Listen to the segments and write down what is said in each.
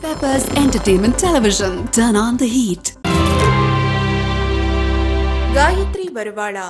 Peppers Entertainment Television. Turn on the heat. Gayatri வருவாளா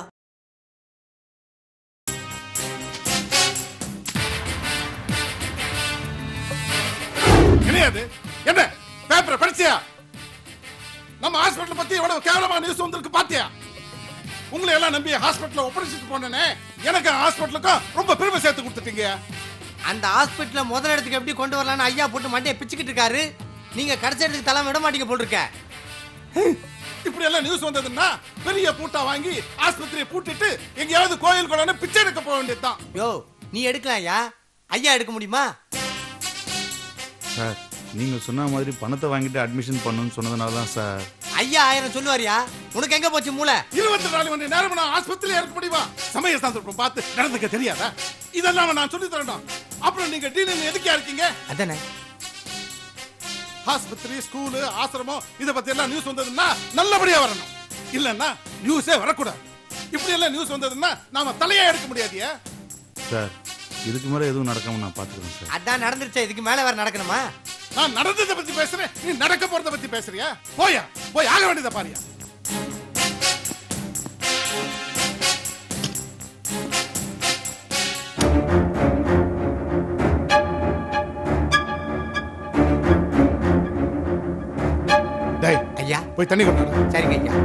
கிடையாது என்ன பேப்பரை படிச்சியா நம்ம ஹாஸ்பிடல் பத்தி எவ்வளவு கேவலமா நியூஸ் வந்திருக்கு பாத்தியா உங்களை எல்லாம் நம்பி ஹாஸ்பிடல்ல ஒப்படைச்சிட்டு போனேனே எனக்கு ஹாஸ்பிடலுக்கும் ரொம்ப பெருமை சேர்த்து கொடுத்துட்டீங்க அந்த ஹாஸ்பிட்டல முதல் இடத்துக்கு எப்படி கொண்டு வரலாம்னு ஐயா போட்டு மண்டையை பிச்சுக்கிட்டு இருக்காரு நீங்க கடைசி இடத்துக்கு தலை விட மாட்டீங்க போட்டிருக்க இப்படி எல்லாம் நியூஸ் வந்ததுன்னா பெரிய பூட்டா வாங்கி ஆஸ்பத்திரியை பூட்டிட்டு எங்கேயாவது கோயில் குளம்னு பிச்சை எடுக்க போக வேண்டியதுதான் யோ நீ எடுக்கலாம் ஐயா ஐயா எடுக்க முடியுமா சார் நீங்கள் சொன்ன மாதிரி பணத்தை வாங்கிட்டு அட்மிஷன் பண்ணணும்னு சொன்னதுனால தான் சார் ஐயா ஆயிரம் சொல்லுவாரியா உனக்கு எங்க போச்சு மூளை இருபத்தி நாலு மணி நேரம் நான் ஆஸ்பத்திரியில இருக்க முடியுமா சமய சந்தர்ப்பம் பார்த்து நடந்துக்க தெரியாதா இதெல்லாம் நான் சொல்லி தரணும் அப்புறம் நீங்க டீலிங் எதுக்கா இருக்கீங்க அதானே ஆஸ்பத்திரி ஸ்கூலு ஆசிரமம் இத பத்தி எல்லாம் நியூஸ் வந்ததுன்னா நல்லபடியா வரணும் இல்லன்னா நியூஸே வரக்கூடாது இப்படி எல்லாம் நியூஸ் வந்ததுன்னா நாம தலையா எடுக்க முடியாதியா சார் இதுக்கு மேலே எதுவும் நடக்காம நான் பார்த்துக்கிறேன் சார் அதான் நடந்துருச்சே இதுக்கு மேல வேற நடக்கணுமா நான் நடந்ததை பத்தி பேசுறேன் நீ நடக்க போறத பத்தி பேசுறியா போயா போய் ஆக வேண்டியதை பாரியா டேய் ஐயா போய் தண்ணி கொண்டாடு சரிங்க ஐயா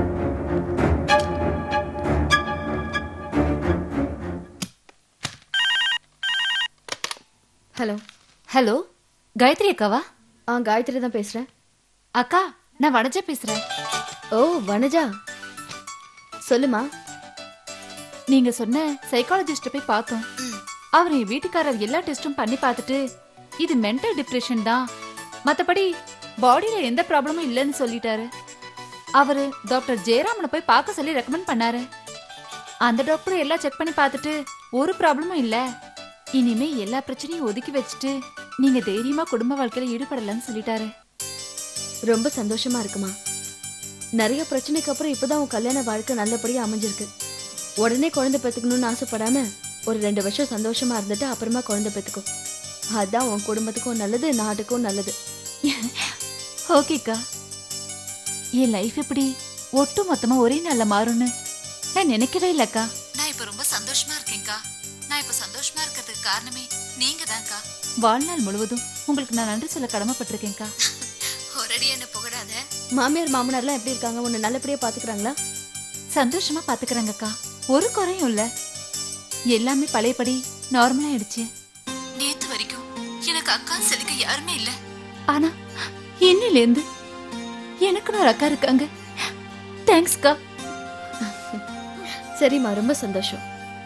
ஹலோ ஹலோ காயத்ரி அக்காவா ஆ காயத்ரி தான் பேசுறேன் அக்கா நான் வனஜா பேசுறேன் ஓ வனஜா சொல்லுமா நீங்க சொன்ன சைக்காலஜிஸ்ட போய் பார்த்தோம் அவர் என் வீட்டுக்காரர் எல்லா டெஸ்டும் பண்ணி பார்த்துட்டு இது மென்டல் டிப்ரெஷன் தான் மத்தபடி பாடியில எந்த ப்ராப்ளமும் இல்லைன்னு சொல்லிட்டாரு அவரு டாக்டர் ஜெயராமனை போய் பார்க்க சொல்லி ரெக்கமெண்ட் பண்ணாரு அந்த டாக்டர் எல்லாம் செக் பண்ணி பார்த்துட்டு ஒரு ப்ராப்ளமும் இல்ல இனிமே எல்லா பிரச்சனையும் ஒதுக்கி வச்சுட்டு நீங்க தைரியமா குடும்ப வாழ்க்கையில ஈடுபடலன்னு சொல்லிட்டாரு ரொம்ப சந்தோஷமா இருக்குமா நிறைய பிரச்சனைக்கு அப்புறம் இப்பதான் உன் கல்யாண வாழ்க்கை நல்லபடியா அமைஞ்சிருக்கு உடனே குழந்தை பெத்துக்கணும்னு ஆசைப்படாம ஒரு ரெண்டு வருஷம் சந்தோஷமா இருந்துட்டு அப்புறமா குழந்தை பெத்துக்கும் அதான் உன் குடும்பத்துக்கும் நல்லது நாட்டுக்கும் நல்லது ஓகேக்கா என் லைஃப் இப்படி ஒட்டு மொத்தமா ஒரே நாள்ல மாறும்னு நான் நினைக்கவே இல்லக்கா நான் இப்ப ரொம்ப சந்தோஷமா இருக்கேன்க்கா நான் இப்ப சந்தோஷமா இருக்கிறதுக்கு காரணமே நீங்க தான்க்கா வாழ்நாள் முழுவதும் உங்களுக்கு நான் நன்றி சொல்ல கடமைப்பட்டிருக்கேன்க்கா ஒரடி என்ன புகழாத மாமியார் மாமனார்லாம் எப்படி இருக்காங்க உன்னை நல்லபடியா பாத்துக்கிறாங்களா சந்தோஷமா பாத்துக்கறாங்கக்கா ஒரு குறையும் இல்ல எல்லாமே பழையபடி நார்மலா ஆயிடுச்சு நேத்து வரைக்கும் எனக்கு அக்கா செலுக்க யாருமே இல்ல ஆனா இன்னில இருந்து எனக்கு ஒரு அக்கா இருக்காங்க தேங்க்ஸ்க்கா சரிம்மா ரொம்ப சந்தோஷம்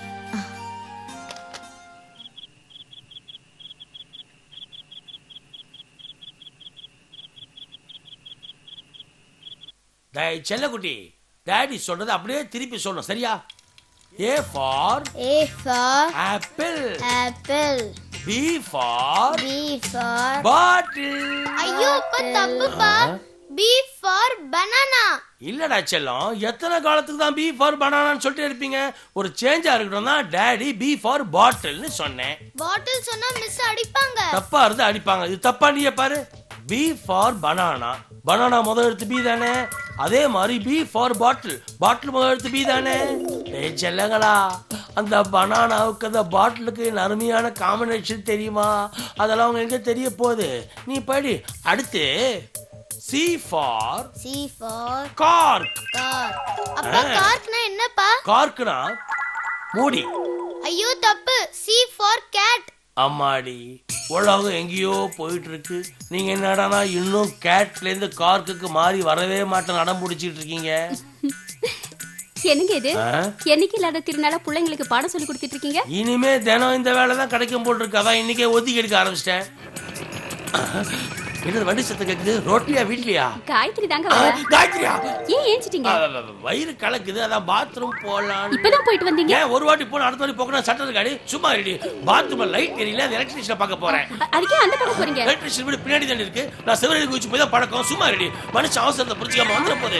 டேய் செல்லக்குட்டி டாடி சொல்றது அப்படியே திருப்பி சொல்லணும் சரியா A for A for apple apple. B for B for bottle ஐயோ அப்பா தப்புப்பா B for banana. இல்லடா செல்லம் எத்தனை காலத்துக்கு தான் பி ஃபார் பனானான்னு சொல்லிட்டு இருப்பீங்க ஒரு சேஞ்சா இருக்கட்டும் தான் டாடி பி ஃபார் பாட்டில்னு சொன்னேன் Bottle சொன்னா மிஸ் அடிப்பாங்க. தப்பா இருந்து அடிப்பாங்க இது தப்பா நீயே பாரு பி ஃபார் பனானா பனானா முதல் எழுத்து பி தானே அதே மாதிரி பி ஃபார் பாட்டில் பாட்டில் முதல் எழுத்து பி தானே ஏய் செல்லங்களா அந்த பனானாவுக்கு அந்த பாட்டிலுக்கு அருமையான காம்பினேஷன் தெரியுமா அதெல்லாம் அவங்க எங்க தெரிய போகுது நீ படி அடுத்து சி ஃபார் C for கார்க் car. அப்பா கார்க்னா என்னப்பா? கார்க்குனா மூடி ஐயோ தப்பு. C for cat. அம்மாடி உலகம் எங்கேயோ போயிட்டு இருக்கு நீங்க என்னடானா இன்னும் கேட்ல இருந்து கார்க்குக்கு மாறி வரவே மாட்டேன் நடம் பிடிச்சிட்டு இருக்கீங்க என்னங்க இது ஆ? என்னைக்கு இல்லாத திருநாள பிள்ளைங்களுக்கு பாடம் சொல்லி கொடுத்துட்டு இருக்கீங்க இனிமே தினம் இந்த வேலை தான் கிடைக்கும் போல் இருக்கு அதான் இன்னைக்கே ஒதுக்கி எடுக்க ஆரம்பிச்சிட்டேன் என்னது வண்டி சத்தம் கேக்குது ரோட்லயா வீட்லயா காயத்ரி தாங்க ஆ, வரா. காயத்ரியா ஏன் ஏஞ்சிட்டீங்க ஆ, வ- வ- வயிறு கலக்குது அதான் பாத்ரூம் போலாம் இப்பதான் போயிட்டு வந்தீங்க ஏன் ஒரு வாட்டி போன அடுத்த வாட்டி போக்கணும் சட்டர் காடி சும்மா ரெடி பாத்ரூம்ல லைட் எரியல அது எலக்ட்ரிஷியனை பார்க்க போறேன் அ- அதுக்கே அந்த பக்கம் போறீங்க எலக்ட்ரிஷியன் வீடு பின்னாடி தானே இருக்கு நான் சிவரடி குச்சி போய் தான் பழக்கம் சும்மா ரெடி மனுஷன் அவசரத்தை புரிஞ்சுக்காம வந்துட போகுது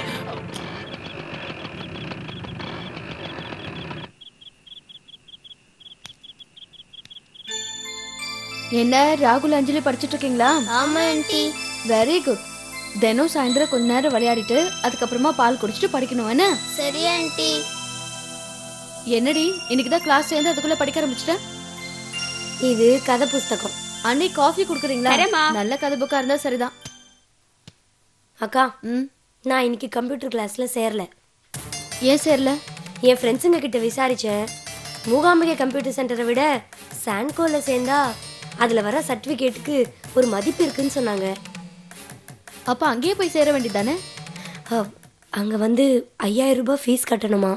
என்ன ராகுல் அஞ்சலி படிச்சிட்டு இருக்கீங்களா ஆமா ஆண்டி வெரி குட் தினம் சாயந்தரம் கொஞ்ச நேரம் விளையாடிட்டு அதுக்கப்புறமா பால் குடிச்சிட்டு படிக்கணும் என்ன சரி ஆண்டி என்னடி இன்னைக்கு தான் கிளாஸ் சேர்ந்து அதுக்குள்ள படிக்க ஆரம்பிச்சிட்டேன் இது கதை புஸ்தகம் அன்னை காஃபி குடுக்குறீங்களா தரேம்மா. நல்ல கதை புக்கா இருந்தா சரிதான் அக்கா ம் நான் இன்னைக்கு கம்ப்யூட்டர் கிளாஸ்ல சேரல ஏன் சேரல என் ஃப்ரெண்ட்ஸுங்க கிட்ட விசாரிச்சேன் மூகாம்பிகை கம்ப்யூட்டர் சென்டரை விட சான்கோல சேர்ந்தா அதுல வர சர்டிபிகேட்டுக்கு ஒரு மதிப்பு இருக்குன்னு சொன்னாங்க அப்ப அங்கேயே போய் சேர வேண்டியதானே அ, அங்க வந்து ஐயாயிரம் ரூபாய் ஃபீஸ் கட்டணுமா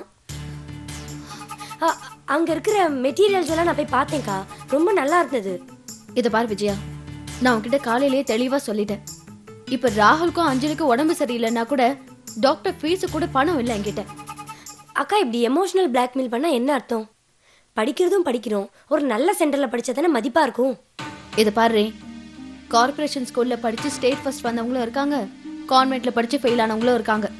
அ, அங்க இருக்கிற மெட்டீரியல்ஸ் எல்லாம் நான் போய் பார்த்தேன்க்கா ரொம்ப நல்லா இருந்தது இத பாரு விஜயா நான் உன்கிட்ட காலையிலேயே தெளிவா சொல்லிட்டேன் இப்ப ராகுலுக்கும் அஞ்சலிக்கும் உடம்பு சரியில்லைன்னா கூட டாக்டர் ஃபீஸு கூட பணம் இல்லை என்கிட்ட அக்கா இப்படி எமோஷனல் பிளாக்மெயில் பண்ணா என்ன அர்த்தம் படிக்கிறதும் படிக்கிறோம் ஒரு நல்ல சென்டர்ல படிச்சா தானே மதிப்பா இருக்கும் இத பாரு கார்ப்பரேஷன் ஸ்கூல்ல படிச்சு ஸ்டேட் ஃபர்ஸ்ட் வந்தவங்களும் இருக்காங்க கான்வென்ட்ல படிச்சு ஃபெயில் ஆனவங்களும் இருக்காங்க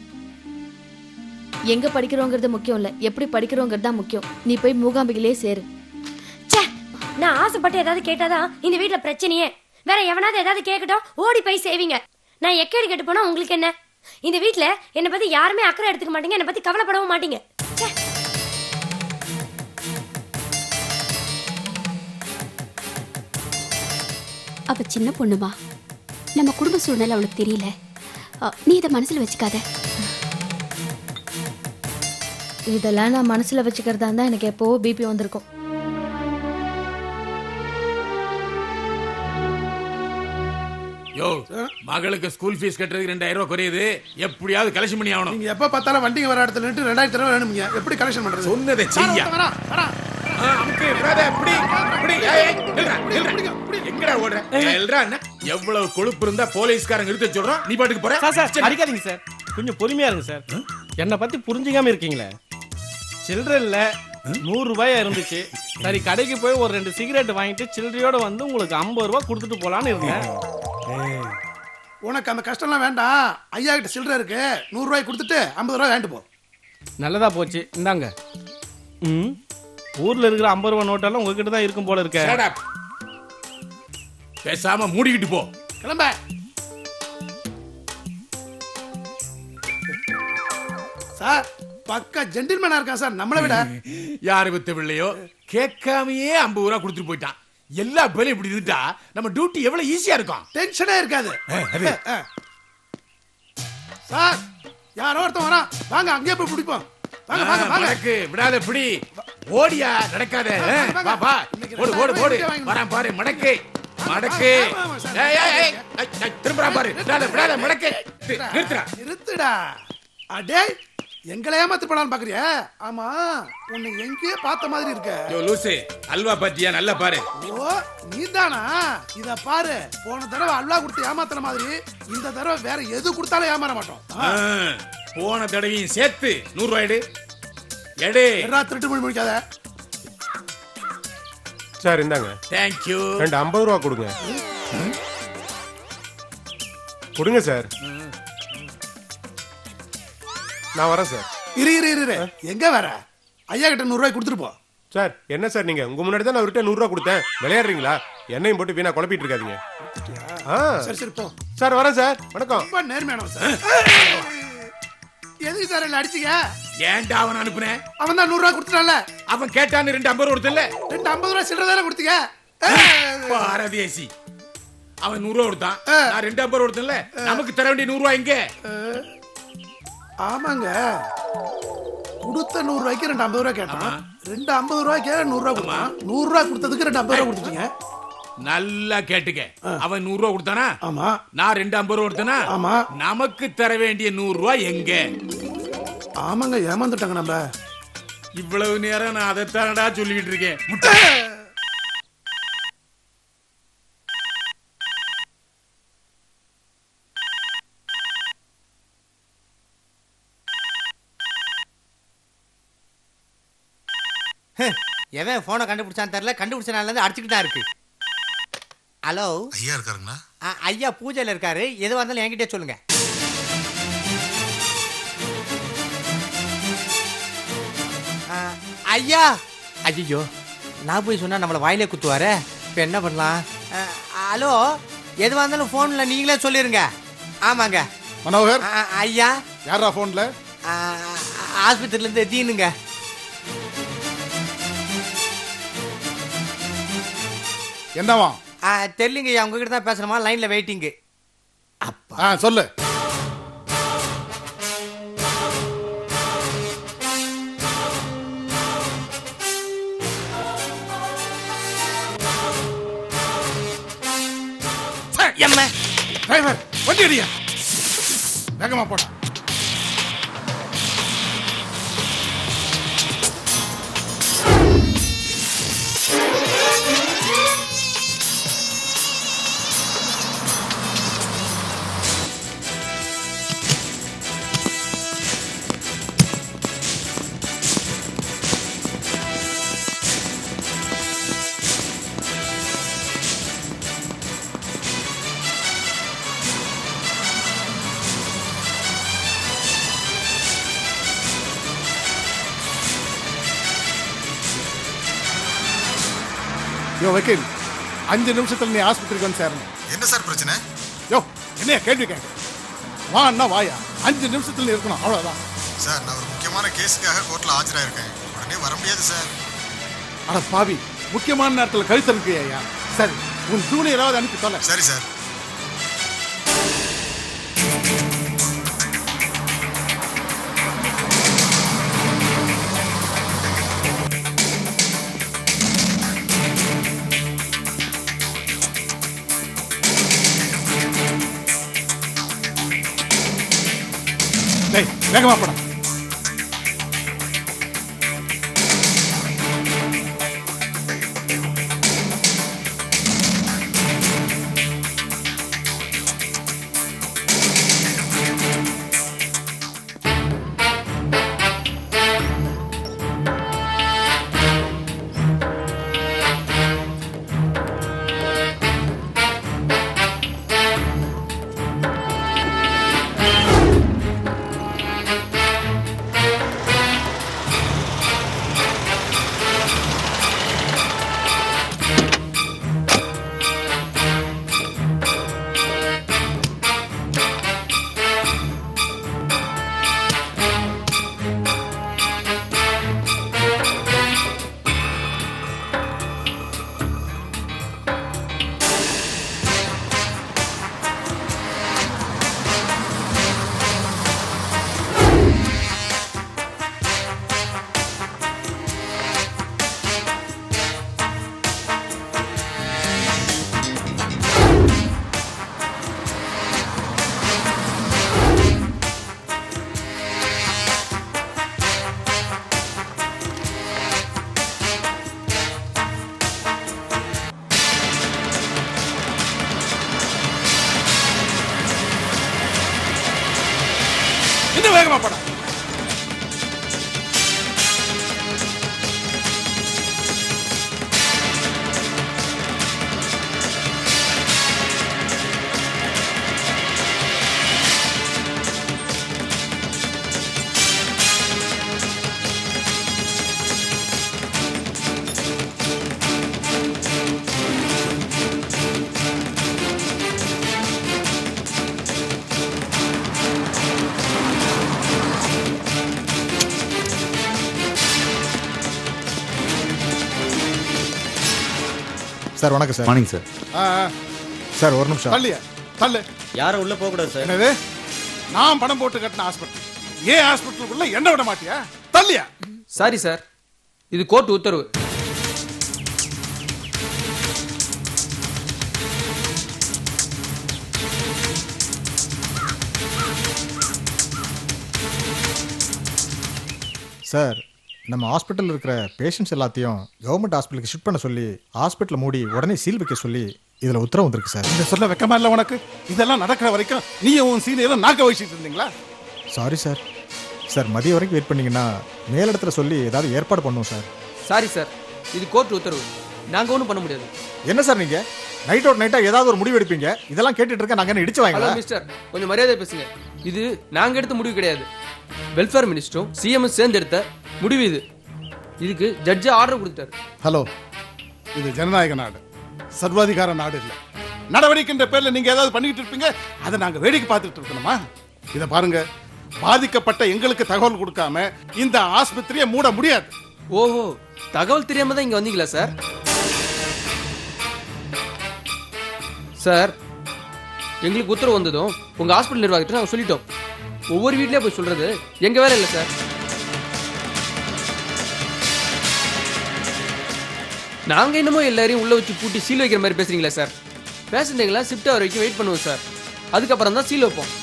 எங்க படிக்கிறோங்கிறது முக்கியம் இல்ல எப்படி படிக்கிறோங்கிறது தான் முக்கியம் நீ போய் மூகாம்பிகிலே சேரு ச்சே நான் ஆசைப்பட்டு ஏதாவது கேட்டாதான் இந்த வீட்ல பிரச்சனையே வேற எவனாவது ஏதாவது கேட்கட்டும் ஓடி போய் சேவிங்க நான் எக்கேடு கேட்டு போனா உங்களுக்கு என்ன இந்த வீட்ல என்னை பத்தி யாருமே அக்கறை எடுத்துக்க மாட்டீங்க என்னை பத்தி கவலைப்படவும் மாட்டீங்க ச்சே அவ சின்ன பொண்ணுமா நம்ம குடும்ப சூழ்நிலை அவளுக்கு தெரியல அ, நீ இதை மனசுல வச்சுக்காத இதெல்லாம் நான் மனசுல வச்சுக்கிறதா இருந்தா எனக்கு எப்போ பிபி வந்திருக்கும் யோ மகளுக்கு ஸ்கூல் ஃபீஸ் கட்டுறதுக்கு ரெண்டாயிரம் ரூபாய் குறையுது எப்படியாவது கலெக்ஷன் பண்ணி ஆகணும் நீங்க எப்ப பார்த்தாலும் வண்டிங்க வர இடத்துல நின்று ரெண்டாயிரத்தி ரூபாய் வேணுங்க எப்படி கலெக்ஷன் பண்றது சொன்னதை செய்ய வரா, வரா. ஆ, அமுக்கு, விடாத, இப்படி, இப்படி, ஏய், ஏய், நில்றா, நில்றா. எங்கடா ஓடுற? நில்றா, என்ன? எவ்வளவு கொழுப்பு இருந்தா போலீஸ்காரங்க நிறுத்த சொல்றோம் நீ பாட்டுக்கு போற சார் சார் அடிக்காதீங்க சார் கொஞ்சம் பொறுமையா இருங்க சார் என்னை பத்தி புரிஞ்சுக்காம இருக்கீங்களே சில்லற நூறு ரூபாயா இருந்துச்சு சரி கடைக்கு போய் ஒரு ரெண்டு சிகரெட் வாங்கிட்டு சில்லறையோட வந்து உங்களுக்கு ஐம்பது ரூபாய் கொடுத்துட்டு போலான்னு இருந்தேன் உனக்கு அந்த கஷ்டம்லாம் வேண்டாம் ஐயா கிட்ட சில்லறை இருக்கு நூறு ரூபாய் கொடுத்துட்டு ஐம்பது ரூபாய் வாங்கிட்டு போ நல்லதா போச்சு இந்தாங்க ம் ஊர்ல இருக்கிற ஐம்பது ரூபாய் நோட்டெல்லாம் உங்ககிட்ட தான் இருக்கும் போல இருக்க Shut up. பேசாம மூடிக்கிட்டு போ கிளம்ப சார் பக்கா ஜென்டில்மேனா இருக்கான் சார் நம்மளை விட யாரு வித்த பிள்ளையோ கேட்காமயே ஐம்பது ரூபா கொடுத்துட்டு போயிட்டான் எல்லா பேரும் இப்படி இருந்துட்டா நம்ம டியூட்டி எவ்வளவு ஈஸியா இருக்கும் டென்ஷனே இருக்காது அஹ், அது. அஹ். சார் யாரோ ஒருத்தன் வரான் வாங்க அங்கேயே போய் பிடிப்போம் வாங்க வாங்க ஆ, வாங்க மடக்கு விடாத பிடி ஓடியா நடக்காத வாங்க, ஆ, வாங்க. வா வா இன்னைக்கு ஓடு ஓடு ரெண்டாயிரம் ஓடு ரூபாய் வாங்கி வரான் பாரு மடக்கு மடக்கு ஆமா, ஆமா, சார். ஏய் ஏய் ஏய் ஐ, ஐ, திரும்புறா பாரு விடாத விடாத மடக்கு தி- நிறுத்துறா நிறுத்துடா அடே எங்களை ஏமாத்து போலான்னு பாக்குறியா ஆமா உன்னை எங்கேயே பார்த்த மாதிரி இருக்க யோ லூசு அல்வா பாத்தியா நல்லா பாரு ஓ நீதானா இத பாரு போன தடவை அல்வா கொடுத்து ஏமாத்துற மாதிரி இந்த தடவை வேற எது கொடுத்தாலும் ஏமாற மாட்டோம் ஆ, போன தடவையும் சேர்த்து நூறு ரூபாய் எடு எடு எல்லா திருட்டு மொழி முடிக்காத சார் இந்தாங்க தேங்க்யூ ரெண்டு ஐம்பது ரூபா கொடுங்க கொடுங்க சார் நான் வரேன் சார் இரு இரு இரு, இரு எங்க வர ஐயா கிட்ட நூறு ரூபாய் கொடுத்துட்டு போ சார் என்ன சார் நீங்க உங்க முன்னாடி தான் நான் அவர்கிட்ட நூறு ரூபா கொடுத்தேன் விளையாடுறீங்களா என்னையும் போட்டு வீணா குழப்பிட்டு இருக்காதீங்க ஆ சரி சரி போ சார் வரேன் சார் வணக்கம் ரொம்ப நேர்மையானவன் சார் எதுக்கு சார் என்ன அடிச்சீங்க ஏன்டா அவன் அனுப்புனேன் அவன் தான் நூறு ரூபாய் கொடுத்துட்டான்ல அவன் கேட்டான்னு ரெண்டு ஐம்பது ரூபா கொடுத்தல ரெண்டு ஐம்பது ரூபாய் சில்லறை தானே கொடுத்தீங்க பாரதேசி அவன் நூறு ரூபா கொடுத்தான் நான் ரெண்டு ஐம்பது ரூபா கொடுத்தேன்ல நமக்கு தர வேண்டிய நூறு ரூபாய் எங்க ஆமாங்க கொடுத்த நூறு ரூபாய்க்கு ரெண்டு ஐம்பது ரூபாய் கேட்டான் ரெண்டு ஐம்பது ரூபாய்க்கு நூறு ரூபாய் கொடுத்தான் நூறு ரூபாய் கொடுத்ததுக்கு ரெண்டு ஐம்பது ரூபாய் கொடுத்துட்டீங்க நல்லா கேட்டுக்க அவன் நூறு ரூபா கொடுத்தானா ஆமா நான் ரெண்டு ஐம்பது ரூபா கொடுத்தேனா ஆமா நமக்கு தர வேண்டிய நூறு ரூபாய் எங்க ஆமாங்க ஏமாந்துட்டாங்க நம்ம இவ்வளவு நேரம் நான் அதைத்தானடா சொல்லிக்கிட்டு இருக்கேன் முட்டை. எவன் போனை கண்டுபிடிச்சான்னு தெரியல கண்டுபிடிச்ச நாள்ல இருந்து அடிச்சுக்கிட்டு தான் இருக்கு ஹலோ ஐயா இருக்காருங்களா ஆ, ஐயா பூஜையில இருக்காரு எதுவா இருந்தாலும் என்கிட்ட சொல்லுங்க ஆ, ஐயா ஐயோ நான் போய் சொன்னா நம்மள வாயிலே குத்துவாரே இப்போ என்ன பண்ணலாம் ஆ, ஹலோ எதுவா இருந்தாலும் போன்ல நீங்களே சொல்லிருங்க ஆமாங்க மனோகர் ஆ, ஐயா யாரா போன்ல ஆஸ்பத்திரில இருந்து தீனுங்க என்னவா ஆ, தெரியலங்க ஐயா உங்ககிட்ட தான் பேசணுமா லைன்ல வெயிட்டிங்கு ஆ சொல்லு எம்ம டிரைவர் வண்டி அடியா வேகமா போடா யோ வக்கீல் அஞ்சு நிமிஷத்துல நீ ஆஸ்பத்திரிக்கு வந்து சேரணும் என்ன சார் பிரச்சனை யோ என்னைய கேள்வி கேட்க வா அண்ணா வாயா அஞ்சு நிமிஷத்துல நீ இருக்கணும் அவ்வளவுதான் சார் நான் ஒரு முக்கியமான கேஸுக்காக கோர்ட்ல ஆஜராயிருக்கேன் உடனே வர முடியாது சார் அட பாவி முக்கியமான நேரத்துல கழுத்து இருக்கியா சரி உன் ஜூனியராவது அனுப்பி தொலை சரி சார் டேய் வேகமா போடா இன்னும் வேகமா போடா சார் வணக்கம் சார் மார்னிங் சார் ஆ, ஆ. சார் ஒரு நிமிஷம் தள்ளியா தள்ளு யாரும் உள்ள போக கூடாது சார் என்னது நான் பணம் போட்டு கட்டின ஹாஸ்பிட்டல் ஏன் ஹாஸ்பிட்டலுக்குள்ள என்ன விட மாட்டியா தள்ளியா சாரி சார் இது கோர்ட் உத்தரவு சார் நம்ம ஹாஸ்பிட்டலில் இருக்கிற பேஷண்ட்ஸ் எல்லாத்தையும் கவர்மெண்ட் ஹாஸ்பிட்டலுக்கு ஷிஃப்ட் பண்ண சொல்லி ஹாஸ்பிட்டலை மூடி உடனே சீல் வைக்க சொல்லி இதில் உத்தரவு வந்திருக்கு சார் இந்த சொல்ல வெக்கமா இல்ல உனக்கு இதெல்லாம் நடக்கிற வரைக்கும் நீயும் உன் சீனியரும் நாக்க வச்சுட்டு இருந்தீங்களா சாரி சார் சார் மதியம் வரைக்கும் வெயிட் பண்ணீங்கன்னா மேலிடத்துல சொல்லி ஏதாவது ஏற்பாடு பண்ணுவோம் சார் சாரி சார் இது கோர்ட் உத்தரவு நாங்க ஒன்றும் பண்ண முடியாது என்ன சார் நீங்க நைட் அவுட் நைட்டா ஏதாவது ஒரு முடிவு எடுப்பீங்க இதெல்லாம் கேட்டுட்டு இருக்க நாங்க என்ன இடிச்சு ஹலோ வாங்களா மிஸ்டர் கொஞ்சம் மரியாதை பேசுங்க இது நாங்க எடுத்த முடிவு கிடையாது வெல்ஃபேர் மினிஸ்டரும் சிஎம் சேர்ந்து எடுத்த முடிவு இது இதுக்கு ஜட்ஜு ஆர்டர் கொடுத்தாரு ஹலோ இது ஜனநாயக நாடு சர்வாதிகார நாடு இல்லை நடவடிக்கைன்ற பேர்ல நீங்க ஏதாவது பண்ணிட்டு இருப்பீங்க அதை நாங்க வேடிக்கை பார்த்துட்டு இருக்கணுமா இத பாருங்க பாதிக்கப்பட்ட எங்களுக்கு தகவல் கொடுக்காம இந்த ஆஸ்பத்திரியை மூட முடியாது ஓஹோ தகவல் தெரியாம தான் இங்க வந்தீங்களா சார் சார் எங்களுக்கு உத்தரவு வந்ததும் உங்க ஹாஸ்பிட்டல் நிர்வாகத்தை நாங்கள் சொல்லிட்டோம் ஒவ்வொரு வீட்லயே போய் சொல்றது எங்க வேலை இல்லை சார் நாங்க என்னமோ எல்லாரையும் உள்ள வச்சு பூட்டி சீல் வைக்கிற மாதிரி பேசுறீங்களா சார் பேசுறீங்களா ஷிஃப்ட் ஆகிற வரைக்கும் வெயிட் பண்ணுவோம் சார் அதுக்கப்புறம் தான் சீல் வைப்போம்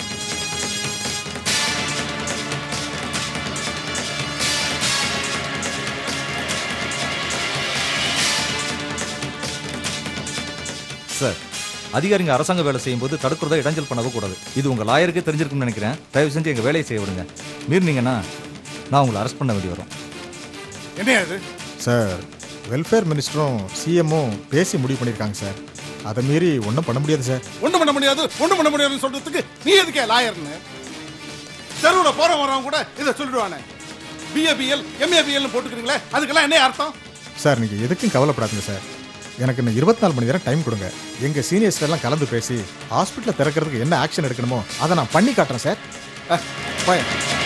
சார் அதிகாரிங்க அரசாங்க வேலை செய்யும்போது தடுக்கிறதா இடைஞ்சல் பண்ணவே கூடாது இது உங்க லாயருக்கே தெரிஞ்சிருக்கும்னு நினைக்கிறேன் தயவு செஞ்சு எங்க வேலையை செய்ய விடுங்க மீறினீங்கன்னா நான் உங்களை அரெஸ்ட் பண்ண வேண்டி வரும் என்ன அது சார் வெல்ஃபேர் மினிஸ்டரும் சிஎம்மும் பேசி முடிவு பண்ணியிருக்காங்க சார் அதை மீறி ஒன்றும் பண்ண முடியாது சார் ஒண்ணும் பண்ண முடியாது ஒண்ணும் பண்ண முடியாதுன்னு சொல்றதுக்கு நீ எதுக்கே லாயர்னு தெருவில் போற வரவங்க கூட இதை சொல்லிடுவானே பிஏபிஎல் எம்ஏபிஎல் போட்டுக்கிறீங்களே அதுக்கெல்லாம் என்ன அர்த்தம் சார் நீங்கள் எதுக்கும் கவலைப்படாதீங்க சார் எனக்கு இன்னும் இருபத்தி நாலு மணி நேரம் டைம் கொடுங்க எங்கள் சீனியர்ஸ் எல்லாம் கலந்து பேசி ஹாஸ்பிட்டலை திறக்கிறதுக்கு என்ன ஆக்ஷன் எடுக்கணுமோ அதை நான் பண்ணி காட்டுறேன் சார் அஹ், போய்